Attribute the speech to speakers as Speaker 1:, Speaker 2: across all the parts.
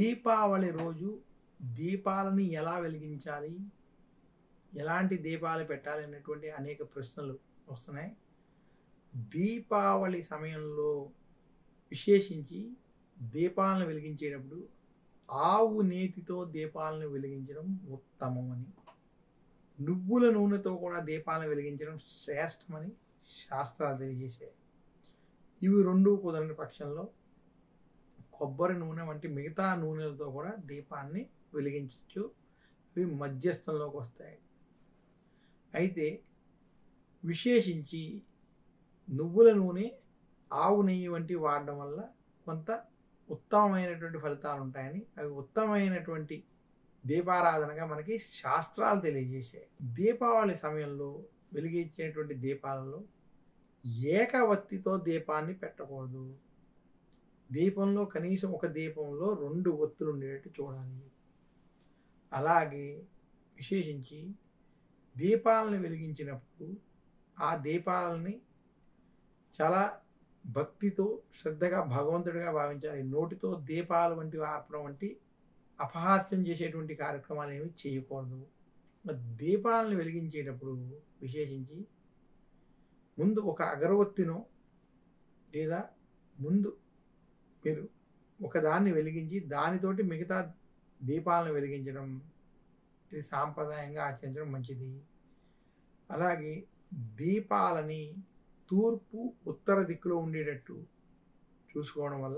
Speaker 1: దీపావళి రోజు దీపాలని ఎలా వెలిగించాలి ఎలాంటి దీపాలు పెట్టాలి అనేటువంటి అనేక ప్రశ్నలు వస్తున్నాయి దీపావళి సమయంలో విశేషించి దీపాలను వెలిగించేటప్పుడు ఆవు నేతితో దీపాలను వెలిగించడం ఉత్తమమని నువ్వుల నూనెతో కూడా దీపాలను వెలిగించడం శ్రేష్టమని శాస్త్రాలు తెలియజేశాయి ఇవి రెండు కుదరని పక్షంలో కొబ్బరి నూనె వంటి మిగతా నూనెలతో కూడా దీపాన్ని వెలిగించవచ్చు ఇవి మధ్యస్థంలోకి వస్తాయి అయితే విశేషించి నువ్వుల నూనె ఆవు నెయ్యి వంటి వాడడం వల్ల కొంత ఉత్తమమైనటువంటి ఫలితాలు ఉంటాయని అవి ఉత్తమమైనటువంటి దీపారాధనగా మనకి శాస్త్రాలు తెలియజేశాయి దీపావళి సమయంలో వెలిగించేటువంటి దీపాలలో ఏకవత్తితో దీపాన్ని పెట్టకూడదు దీపంలో కనీసం ఒక దీపంలో రెండు ఒత్తులు ఉండేటట్టు చూడాలి అలాగే విశేషించి దీపాలను వెలిగించినప్పుడు ఆ దీపాలని చాలా భక్తితో శ్రద్ధగా భగవంతుడిగా భావించాలి నోటితో దీపాలు వంటి ఆర్పడం వంటి అపహాస్యం చేసేటువంటి కార్యక్రమాలు ఏమి చేయకూడదు మరి దీపాలను వెలిగించేటప్పుడు విశేషించి ముందు ఒక అగరవత్తినో లేదా ముందు మీరు ఒకదాన్ని వెలిగించి దానితోటి మిగతా దీపాలను వెలిగించడం ఇది సాంప్రదాయంగా ఆచరించడం మంచిది అలాగే దీపాలని తూర్పు ఉత్తర దిక్కులో ఉండేటట్టు చూసుకోవడం వల్ల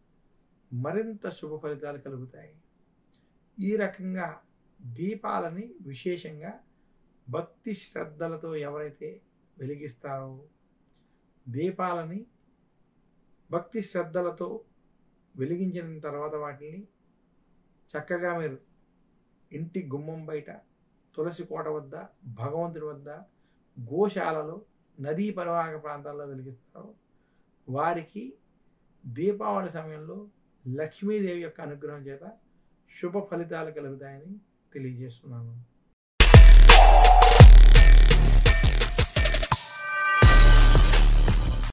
Speaker 1: మరింత శుభ ఫలితాలు కలుగుతాయి ఈ రకంగా దీపాలని విశేషంగా భక్తి శ్రద్ధలతో ఎవరైతే వెలిగిస్తారో దీపాలని భక్తి శ్రద్ధలతో వెలిగించిన తర్వాత వాటిని చక్కగా మీరు ఇంటి గుమ్మం బయట తులసి కోట వద్ద భగవంతుడి వద్ద గోశాలలో నదీ పరివాహక ప్రాంతాల్లో వెలిగిస్తారో వారికి దీపావళి సమయంలో లక్ష్మీదేవి యొక్క అనుగ్రహం చేత శుభ ఫలితాలు కలుగుతాయని తెలియజేస్తున్నాను